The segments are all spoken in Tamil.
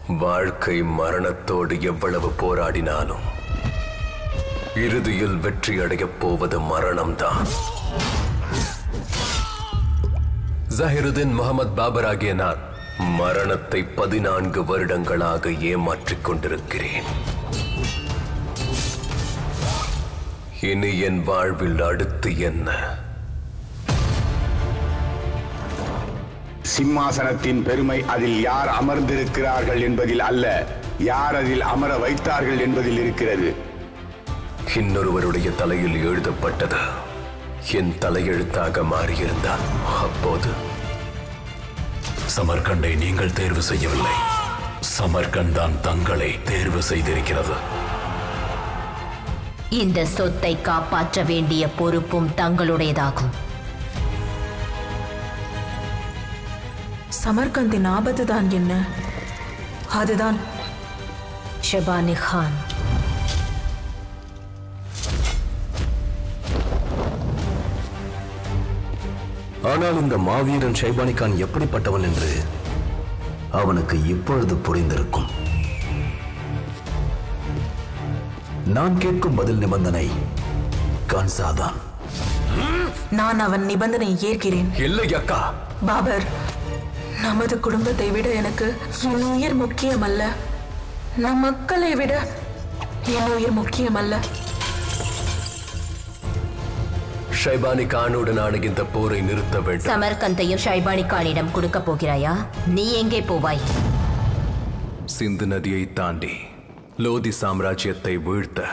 வாழ்க்கை மரணத்தோடு எவ்வளவு போராடினாலும் இறுதியில் வெற்றி அடையப் போவது மரணம்தான் ஜஹிருதீன் முகமது பாபர் ஆகிய நான் மரணத்தை பதினான்கு வருடங்களாக ஏமாற்றிக் கொண்டிருக்கிறேன் இனி என் வாழ்வில் அடுத்து என்ன சிம்மாசனத்தின் பெருமை அதில் யார் அமர்ந்திருக்கிறார்கள் என்பதில் அல்ல யார் அதில் அமர வைத்தார்கள் என்பதில் இருக்கிறது இன்னொருவருடைய தலையில் எழுதப்பட்டது என் தலையெழுத்தாக மாறியிருந்தால் அப்போது சமர்கண்டை நீங்கள் தேர்வு செய்யவில்லை சமர்கண்ட் தான் தங்களை தேர்வு செய்திருக்கிறது இந்த சொத்தை காப்பாற்ற வேண்டிய பொறுப்பும் தங்களுடையதாகும் சமர்கந்தின் ஆபத்து தான் என்ன அதுதான் ஷபானி கான் ஆனால் இந்த மாவீரன் ஷைபானி கான் எப்படிப்பட்டவன் என்று அவனுக்கு இப்பொழுது புரிந்திருக்கும் நான் கேட்கும் பதில் நிபந்தனை கான்சாதான் நான் அவன் நிபந்தனை ஏற்கிறேன் இல்லை அக்கா பாபர் நமது குடும்பத்தை விட எனக்கு என் உயிர் முக்கியமல்ல நம் மக்களை விட என் உயிர் முக்கியமல்ல ஷைபானி கானுடனான இந்த போரை நிறுத்த வேண்டும் சமர்கந்தையும் ஷைபானி கானிடம் கொடுக்க போகிறாயா நீ எங்கே போவாய் சிந்து நதியை தாண்டி லோதி சாம்ராஜ்யத்தை வீழ்த்த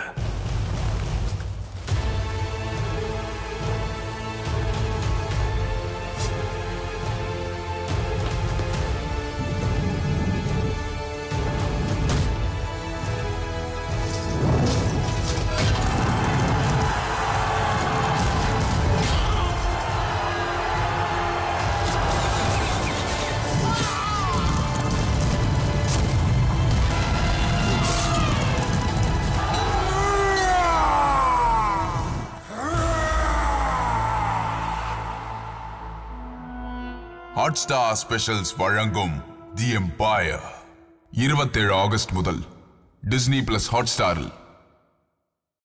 ஹாட் ஸ்டார் ஸ்பெஷல்ஸ் வழங்கும் தி எம்பயர் இருபத்தேழு ஆகஸ்ட் முதல் டிஸ்னி பிளஸ் ஹாட் ஸ்டாரில்